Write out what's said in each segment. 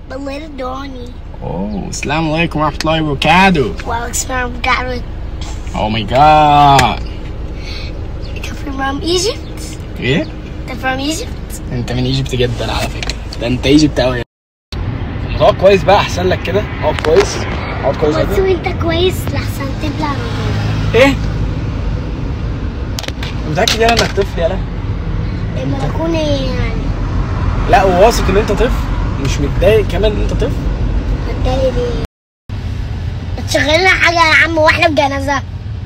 بالليل الدوني اوه السلام عليكم ورحمه الله وبركاته Well, experiment got with او ماي جاد They're from Egypt. ايه They're from Egypt. انت من ايجيبت جدا على فكره ده انت ايجيبت قوي اقعد كويس بقى احسن لك كده اقعد كويس اقعد كويس بس كده وانت كويس لحسن تبلع رجلك. ايه متاكد يالا انك طفل يالا لما اكون يعني لا وواثق ان انت طفل مش متضايق كمان ان انت طفل متضايق ليه؟ بتشغل لنا حاجة يا عم واحنا في جنازة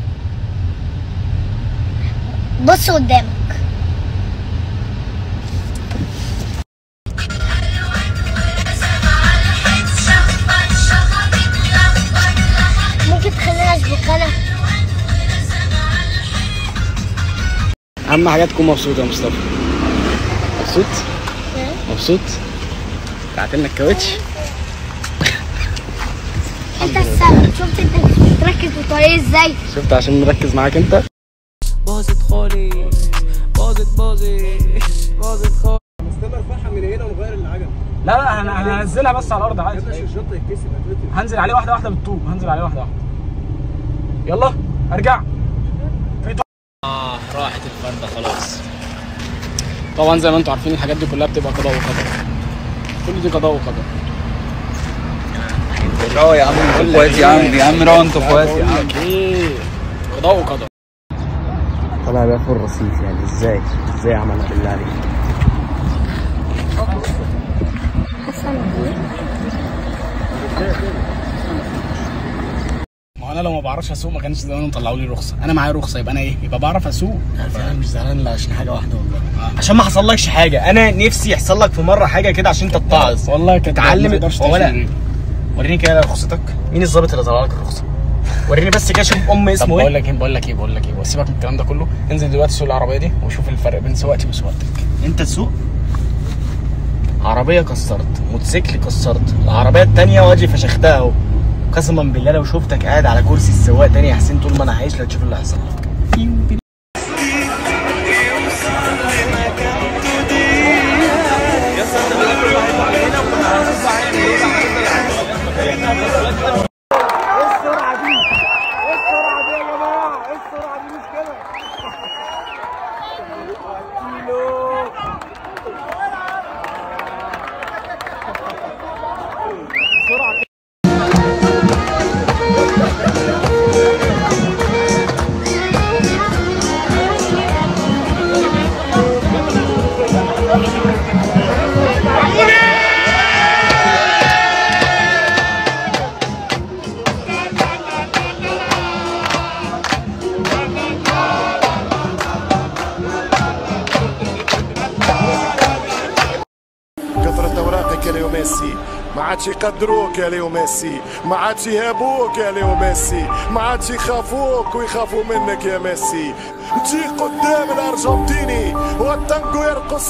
بص قدامك ممكن تخلينا اشبكنا اهم حاجه تكون مبسوط يا مصطفى مبسوط مبسوط بعت لنا الكاوتش انت السبب شفت انت مش بتركز في الطريق ازاي شفت عشان نركز معاك انت باظت خالي باظت باظت باظت خالي نستنى الفرحه من هنا ونغير العجل لا لا انا هنزلها بس على الارض عادي بلاش الشنطه يتكسر هتقتل هنزل عليه واحده واحده بالطوب هنزل عليه واحده واحده يلا ارجع في طو... اه راحت الفرده خلاص طبعا زي ما انتم عارفين الحاجات دي كلها بتبقى قضاء وقدر كل دي قضاء وقدر اه يا عم انتوا اخوات يا عم يا عم رو انتوا اخوات يا عم ايه قضاء وقدر طلع بياخد الرصيف يعني ازاي ازاي عملها بالله عليك ما هو انا لو ما بعرفش اسوق ما كانش زمان مطلعوا لي رخصه انا معايا رخصه يبقى انا ايه يبقى بعرف اسوق انا مش زعلان لا عشان حاجه واحده والله عشان ما حصلكش حاجه انا نفسي يحصل لك في مره حاجه كده عشان تتعظ والله كانت اتعلم هو لا وريني كده رخصتك مين الظابط اللي طلع لك الرخصه وريني بس كده شوف ام طب اسمه بقول ايه لك ايه بقول لك ايه بقول لك ايه سيبك من الكلام ده كله انزل دلوقتي سوق العربيه دي وشوف الفرق بين سواقتي وسواقتك انت تسوق عربيه كسرت موتوسيكل كسرت العربيه التانية واجي فشختها اهو قسما بالله لو شفتك قاعد على كرسي السواق تاني يا حسين طول ما انا عايش لا تشوف اللي هيحصل لك كثرة اوراقك يا ليو ميسي ما عادش يقدروك يا ليو ميسي ما عادش يهابوك يا ليو ميسي ما عادش يخافوك ويخافوا منك يا ميسي تجي قدام الارجنتيني والتانجو يرقص